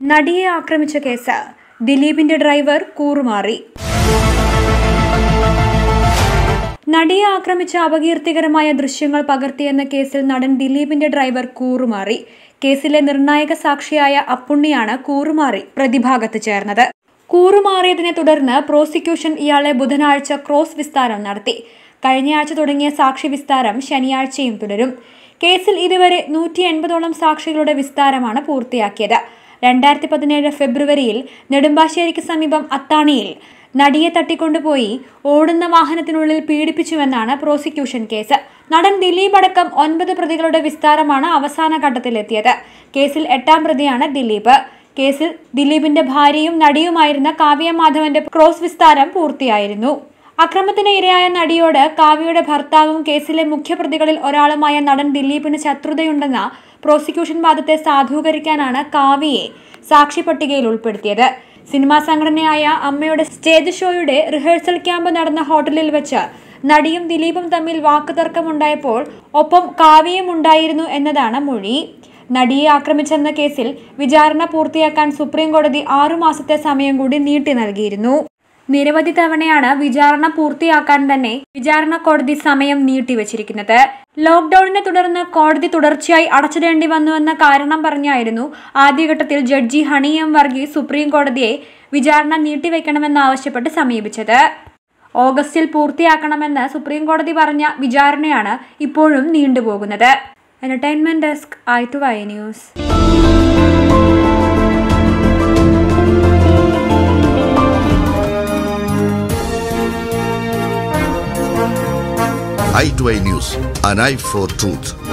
നടിയെ ആക്രമിച്ച കേസ് ദിലീപിന്റെ ഡ്രൈവർ കൂറുമാറി നടിയെ ആക്രമിച്ച അപകീർത്തികരമായ ദൃശ്യങ്ങൾ പകർത്തിയെന്ന കേസിൽ നടൻ ദിലീപിന്റെ ഡ്രൈവർ കൂറുമാറി കേസിലെ നിർണായക സാക്ഷിയായ അപ്പുണ്ണിയാണ് കൂറുമാറി പ്രതിഭാഗത്ത് ചേർന്നത് കൂറുമാറിയതിനെ തുടർന്ന് പ്രോസിക്യൂഷൻ ഇയാളെ ബുധനാഴ്ച ക്രോസ് വിസ്താരം നടത്തി കഴിഞ്ഞയാഴ്ച തുടങ്ങിയ സാക്ഷി വിസ്താരം ശനിയാഴ്ചയും തുടരും കേസിൽ ഇതുവരെ നൂറ്റി എൺപതോളം സാക്ഷികളുടെ വിസ്താരമാണ് പൂർത്തിയാക്കിയത് രണ്ടായിരത്തി പതിനേഴ് ഫെബ്രുവരിയിൽ നെടുമ്പാശ്ശേരിക്ക് സമീപം അത്താണിയിൽ നടിയെ തട്ടിക്കൊണ്ടുപോയി ഓടുന്ന വാഹനത്തിനുള്ളിൽ പീഡിപ്പിച്ചുവെന്നാണ് പ്രോസിക്യൂഷൻ കേസ് നടൻ ദിലീപ് അടക്കം ഒൻപത് പ്രതികളുടെ വിസ്താരമാണ് അവസാന ഘട്ടത്തിലെത്തിയത് കേസിൽ എട്ടാം പ്രതിയാണ് ദിലീപ് കേസിൽ ദിലീപിന്റെ ഭാര്യയും നടിയുമായിരുന്ന കാവ്യ മാധവന്റെ ക്രോസ് വിസ്താരം പൂർത്തിയായിരുന്നു അക്രമത്തിന് ഇരയായ നടിയോട് കാവ്യയുടെ ഭർത്താവും കേസിലെ മുഖ്യപ്രതികളിൽ ഒരാളുമായ നടൻ ദിലീപിന് ശത്രുതയുണ്ടെന്ന പ്രോസിക്യൂഷൻ വാദത്തെ സാധൂകരിക്കാനാണ് കാവ്യയെ സാക്ഷി പട്ടികയിൽ ഉൾപ്പെടുത്തിയത് സിനിമാ സംഘടനയായ അമ്മയുടെ സ്റ്റേജ് ഷോയുടെ റിഹേഴ്സൽ ക്യാമ്പ് നടന്ന ഹോട്ടലിൽ വെച്ച് നടിയും ദിലീപും തമ്മിൽ വാക്കുതർക്കമുണ്ടായപ്പോൾ ഒപ്പം കാവ്യയും ഉണ്ടായിരുന്നു എന്നതാണ് മൊഴി നടിയെ ആക്രമിച്ചെന്ന കേസിൽ വിചാരണ പൂർത്തിയാക്കാൻ സുപ്രീം കോടതി ആറുമാസത്തെ സമയം കൂടി നീട്ടി നൽകിയിരുന്നു നിരവധി തവണയാണ് വിചാരണ പൂർത്തിയാക്കാൻ തന്നെ വിചാരണ കോടതി സമയം നീട്ടിവച്ചിരിക്കുന്നത് ലോക്ഡൌണിനെ തുടർന്ന് കോടതി തുടർച്ചയായി അടച്ചിടേണ്ടി വന്നുവെന്ന കാരണം പറഞ്ഞായിരുന്നു ആദ്യഘട്ടത്തിൽ judge Honey M Varghese supreme കോടതിയെ വിചാരണ നീട്ടിവെക്കണമെന്നാവശ്യപ്പെട്ട് സമീപിച്ചത് ഓഗസ്റ്റിൽ പൂർത്തിയാക്കണമെന്ന് സുപ്രീം കോടതി പറഞ്ഞ വിചാരണയാണ് ഇപ്പോഴും നീണ്ടുപോകുന്നത് entertainment desk I two Y news i2i News, an eye for truth.